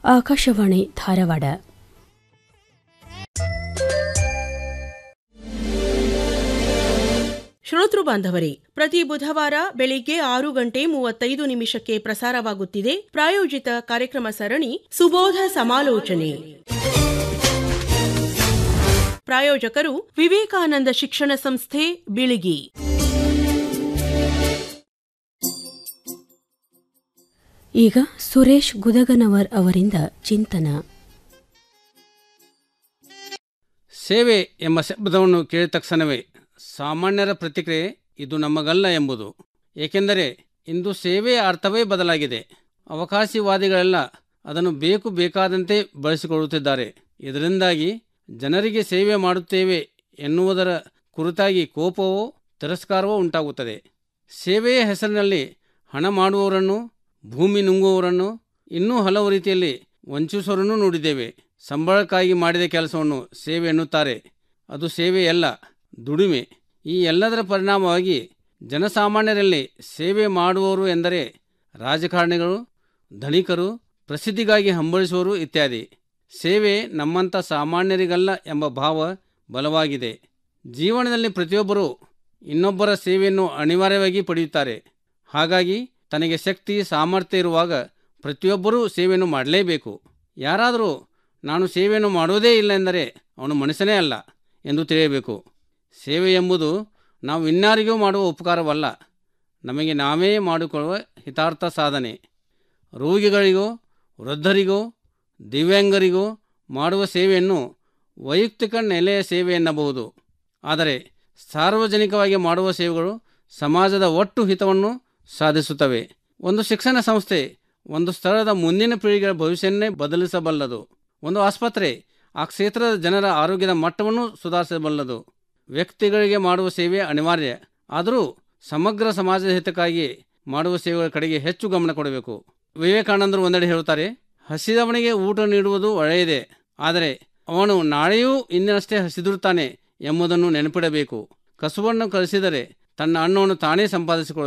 ಆಕಾಶವಾಣಿ ಧಾರವಾಡ ಶ್ರೋತೃ ಬಾಂಧವರೇ ಪ್ರತಿ ಬುಧವಾರ ಬೆಳಿಗ್ಗೆ ಆರು ಗಂಟೆ ಮೂವತ್ತೈದು ನಿಮಿಷಕ್ಕೆ ಪ್ರಸಾರವಾಗುತ್ತಿದೆ ಪ್ರಾಯೋಜಿತ ಕಾರ್ಯಕ್ರಮ ಸರಣಿ ಸುಬೋಧ ಸಮಾಲೋಚನೆ ಪ್ರಾಯೋಜಕರು ವಿವೇಕಾನಂದ ಶಿಕ್ಷಣ ಸಂಸ್ಥೆ ಬಿಳಿಗಿ ಈಗ ಸುರೇಶ್ ಗುದಗನವರ್ ಅವರಿಂದ ಚಿಂತನ ಸೇವೆ ಎಂಬ ಶಬ್ದವನ್ನು ಕೇಳಿದ ತಕ್ಷಣವೇ ಸಾಮಾನ್ಯರ ಪ್ರತಿಕ್ರಿಯೆ ಇದು ನಮಗಲ್ಲ ಎಂಬುದು ಏಕೆಂದರೆ ಇಂದು ಸೇವೆಯ ಅರ್ಥವೇ ಬದಲಾಗಿದೆ ಅವಕಾಶವಾದಿಗಳೆಲ್ಲ ಅದನ್ನು ಬೇಕು ಬೇಕಾದಂತೆ ಬಳಸಿಕೊಳ್ಳುತ್ತಿದ್ದಾರೆ ಇದರಿಂದಾಗಿ ಜನರಿಗೆ ಸೇವೆ ಮಾಡುತ್ತೇವೆ ಎನ್ನುವುದರ ಕುರಿತಾಗಿ ಕೋಪವೋ ತಿರಸ್ಕಾರವೋ ಉಂಟಾಗುತ್ತದೆ ಸೇವೆಯ ಹೆಸರಿನಲ್ಲಿ ಹಣ ಮಾಡುವವರನ್ನು ಭೂಮಿ ನುಂಗುವವರನ್ನು ಇನ್ನೂ ಹಲವು ರೀತಿಯಲ್ಲಿ ವಂಚಿಸುವರನ್ನು ನೋಡಿದ್ದೇವೆ ಸಂಬಳಕ್ಕಾಗಿ ಮಾಡಿದ ಕೆಲಸವನ್ನು ಸೇವೆ ಎನ್ನುತ್ತಾರೆ ಅದು ಸೇವೆಯಲ್ಲ ದುಡಿಮೆ ಈ ಎಲ್ಲದರ ಪರಿಣಾಮವಾಗಿ ಜನಸಾಮಾನ್ಯರಲ್ಲಿ ಸೇವೆ ಮಾಡುವವರು ಎಂದರೆ ರಾಜಕಾರಣಿಗಳು ಧನಿಕರು ಪ್ರಸಿದ್ಧಿಗಾಗಿ ಹಂಬಲಿಸುವವರು ಇತ್ಯಾದಿ ಸೇವೆ ನಮ್ಮಂಥ ಸಾಮಾನ್ಯರಿಗಲ್ಲ ಎಂಬ ಭಾವ ಬಲವಾಗಿದೆ ಜೀವನದಲ್ಲಿ ಪ್ರತಿಯೊಬ್ಬರೂ ಇನ್ನೊಬ್ಬರ ಸೇವೆಯನ್ನು ಅನಿವಾರ್ಯವಾಗಿ ಪಡೆಯುತ್ತಾರೆ ಹಾಗಾಗಿ ತನಗೆ ಶಕ್ತಿ ಸಾಮರ್ಥ್ಯ ಇರುವಾಗ ಪ್ರತಿಯೊಬ್ಬರೂ ಸೇವೆಯನ್ನು ಮಾಡಲೇಬೇಕು ಯಾರಾದರೂ ನಾನು ಸೇವೆಯನ್ನು ಮಾಡೋದೇ ಇಲ್ಲ ಎಂದರೆ ಅವನು ಮನುಷ್ಯನೇ ಅಲ್ಲ ಎಂದು ತಿಳಿಯಬೇಕು ಸೇವೆ ಎಂಬುದು ನಾವು ಇನ್ನಾರಿಗೂ ಮಾಡುವ ಉಪಕಾರವಲ್ಲ ನಮಗೆ ನಾವೇ ಮಾಡಿಕೊಳ್ಳುವ ಹಿತಾರ್ಥ ಸಾಧನೆ ರೋಗಿಗಳಿಗೋ ವೃದ್ಧರಿಗೋ ದಿವ್ಯಾಂಗರಿಗೋ ಮಾಡುವ ಸೇವೆಯನ್ನು ವೈಯಕ್ತಿಕ ನೆಲೆಯ ಸೇವೆ ಎನ್ನಬಹುದು ಆದರೆ ಸಾರ್ವಜನಿಕವಾಗಿ ಮಾಡುವ ಸೇವೆಗಳು ಸಮಾಜದ ಒಟ್ಟು ಹಿತವನ್ನು ಸಾಧಿಸುತ್ತವೆ ಒಂದು ಶಿಕ್ಷಣ ಸಂಸ್ಥೆ ಒಂದು ಸ್ಥಳದ ಮುಂದಿನ ಪೀಳಿಗೆಯ ಭವಿಷ್ಯವನ್ನೇ ಬದಲಿಸಬಲ್ಲದು ಒಂದು ಆಸ್ಪತ್ರೆ ಆ ಕ್ಷೇತ್ರದ ಜನರ ಆರೋಗ್ಯದ ಮಟ್ಟವನ್ನು ಸುಧಾರಿಸಬಲ್ಲದು ವ್ಯಕ್ತಿಗಳಿಗೆ ಮಾಡುವ ಸೇವೆ ಅನಿವಾರ್ಯ ಆದರೂ ಸಮಗ್ರ ಸಮಾಜದ ಹಿತಕ್ಕಾಗಿ ಮಾಡುವ ಸೇವೆಗಳ ಕಡೆಗೆ ಹೆಚ್ಚು ಗಮನ ಕೊಡಬೇಕು ವಿವೇಕಾನಂದರು ಒಂದೆಡೆ ಹೇಳುತ್ತಾರೆ ಹಸಿದವನಿಗೆ ಊಟ ನೀಡುವುದು ಒಳ್ಳೆಯದೇ ಆದರೆ ಅವನು ನಾಳೆಯೂ ಇಂದಿನಷ್ಟೇ ಹಸಿದಿರುತ್ತಾನೆ ಎಂಬುದನ್ನು ನೆನಪಿಡಬೇಕು ಕಸುವನ್ನು ಕಲಿಸಿದರೆ ತನ್ನ ಅನ್ನವನ್ನು ತಾನೇ ಸಂಪಾದಿಸಿಕೊಳ್ಳುತ್ತಾನೆ